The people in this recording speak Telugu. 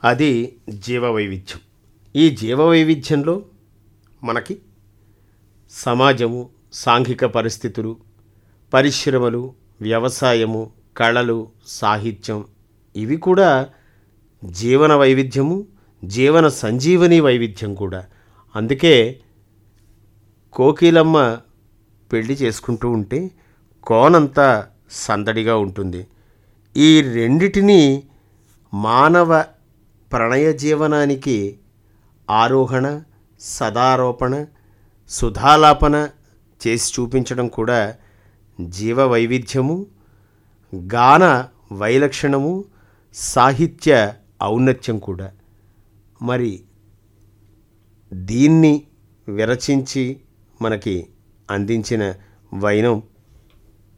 అది జీవ వైవిధ్యం ఈ జీవ వైవిధ్యంలో మనకి సమాజము సాంఘిక పరిస్థితులు పరిశ్రమలు వ్యవసాయము కళలు సాహిత్యం ఇవి కూడా జీవన వైవిధ్యము జీవన సంజీవని వైవిధ్యం కూడా అందుకే కోకిలమ్మ పెళ్లి చేసుకుంటూ ఉంటే కోనంతా సందడిగా ఉంటుంది ఈ రెండిటిని మానవ ప్రణయ జీవనానికి ఆరోహణ సదారోపణ సుధాలాపన చేసి చూపించడం కూడా జీవ వైవిధ్యము గాన వైలక్షణము సాహిత్య ఔన్నత్యం కూడా మరి దీన్ని విరచించి మనకి అందించిన వైనం